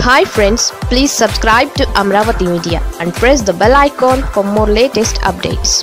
hi friends please subscribe to Amaravati media and press the bell icon for more latest updates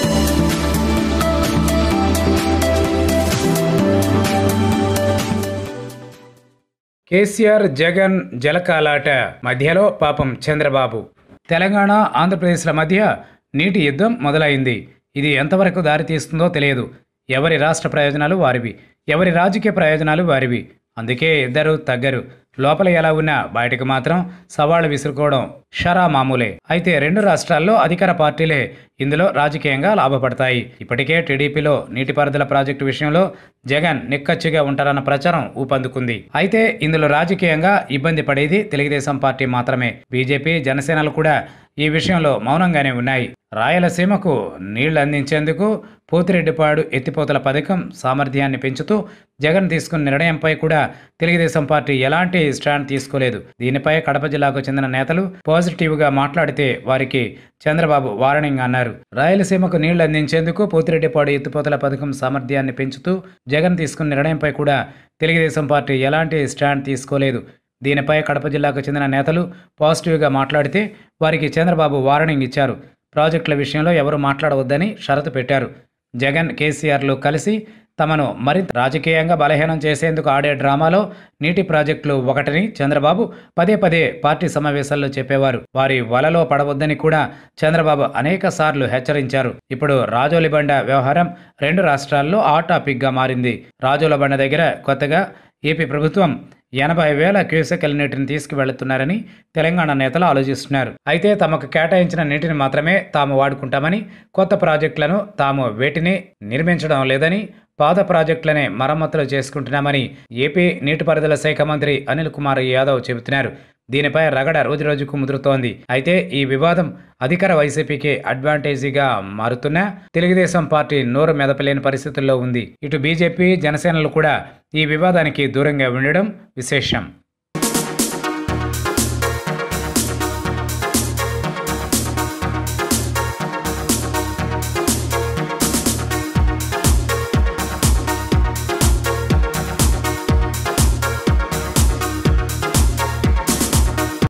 KCR Jagan జలకాలాట మధ్యలో పాపం చంద్రబాబు తెలంగాణ ఆంధ్రప్రదేశ్ల మధ్య నీటి యుద్ధం మొదలైంది ఇది ఎంతవరకు దారితీస్తుందో తెలియదు ఎవరి రాష్ట్ర ప్రయోజనాలు వారివి ఎవరి రాజకీయ ప్రయోజనాలు వారివి అందుకే ఇద్దరు తగ్గరు లోపల ఎలా ఉన్నా బయటకు మాత్రం సవాళ్లు విసురుకోవడం షరా మామూలే అయితే రెండు రాష్ట్రాల్లో అధికార పార్టీలే ఇందులో రాజకీయంగా లాభపడతాయి ఇప్పటికే టీడీపీలో నీటిపారుదల ప్రాజెక్టు విషయంలో జగన్ నిక్కచ్చిగా ఉంటారన్న ప్రచారం ఊపందుకుంది అయితే ఇందులో రాజకీయంగా ఇబ్బంది పడేది తెలుగుదేశం పార్టీ మాత్రమే బీజేపీ జనసేనలు కూడా ఈ విషయంలో మౌనంగానే ఉన్నాయి రాయలసీమకు నీళ్లు అందించేందుకు పోతిరెడ్డిపాడు ఎత్తిపోతల పథకం సామర్థ్యాన్ని పెంచుతూ జగన్ తీసుకున్న నిర్ణయంపై కూడా తెలుగుదేశం పార్టీ ఎలాంటి స్టాండ్ తీసుకోలేదు దీనిపై కడప జిల్లాకు చెందిన నేతలు పాజిటివ్గా మాట్లాడితే వారికి చంద్రబాబు వార్నింగ్ అన్నారు రాయలసీమకు నీళ్లు అందించేందుకు పోతిరెడ్డిపాడు ఎత్తిపోతల పథకం సామర్థ్యాన్ని పెంచుతూ జగన్ తీసుకున్న నిర్ణయంపై కూడా తెలుగుదేశం పార్టీ ఎలాంటి స్టాండ్ తీసుకోలేదు దీనిపై కడప జిల్లాకు చెందిన నేతలు పాజిటివ్గా మాట్లాడితే వారికి చంద్రబాబు వార్నింగ్ ఇచ్చారు ప్రాజెక్టుల విషయంలో ఎవరు మాట్లాడవద్దని షరతు పెట్టారు జగన్ కేసీఆర్లు కలిసి తమను మరింత రాజకీయంగా బలహీనం చేసేందుకు ఆడే డ్రామాలో నీటి ప్రాజెక్టులు ఒకటిని చంద్రబాబు పదే పదే పార్టీ సమావేశాల్లో చెప్పేవారు వారి వలలో పడవద్దని కూడా చంద్రబాబు అనేక సార్లు హెచ్చరించారు ఇప్పుడు రాజోలిబండ వ్యవహారం రెండు రాష్ట్రాల్లో ఆ టాపిక్గా మారింది రాజోలబండ దగ్గర కొత్తగా ఏపీ ప్రభుత్వం ఎనభై వేల క్యూసెకల్ నీటిని తీసుకువెళుతున్నారని తెలంగాణ నేతలు ఆలోచిస్తున్నారు అయితే తమకు కేటాయించిన నీటిని మాత్రమే తాము వాడుకుంటామని కొత్త ప్రాజెక్టులను తాము వేటిని నిర్మించడం లేదని పాత ప్రాజెక్టులనే మరమ్మతులు చేసుకుంటున్నామని ఏపీ నీటిపారుదల శాఖ మంత్రి అనిల్ కుమార్ యాదవ్ చెబుతున్నారు దీనిపై రగడ రోజురోజుకు ముదురుతోంది అయితే ఈ వివాదం అధికార వైసీపీకి అడ్వాంటేజీగా మారుతున్నా తెలుగుదేశం పార్టీ నోరు మెదపలేని పరిస్థితుల్లో ఉంది ఇటు బీజేపీ జనసేనలు కూడా ఈ వివాదానికి దూరంగా ఉండడం విశేషం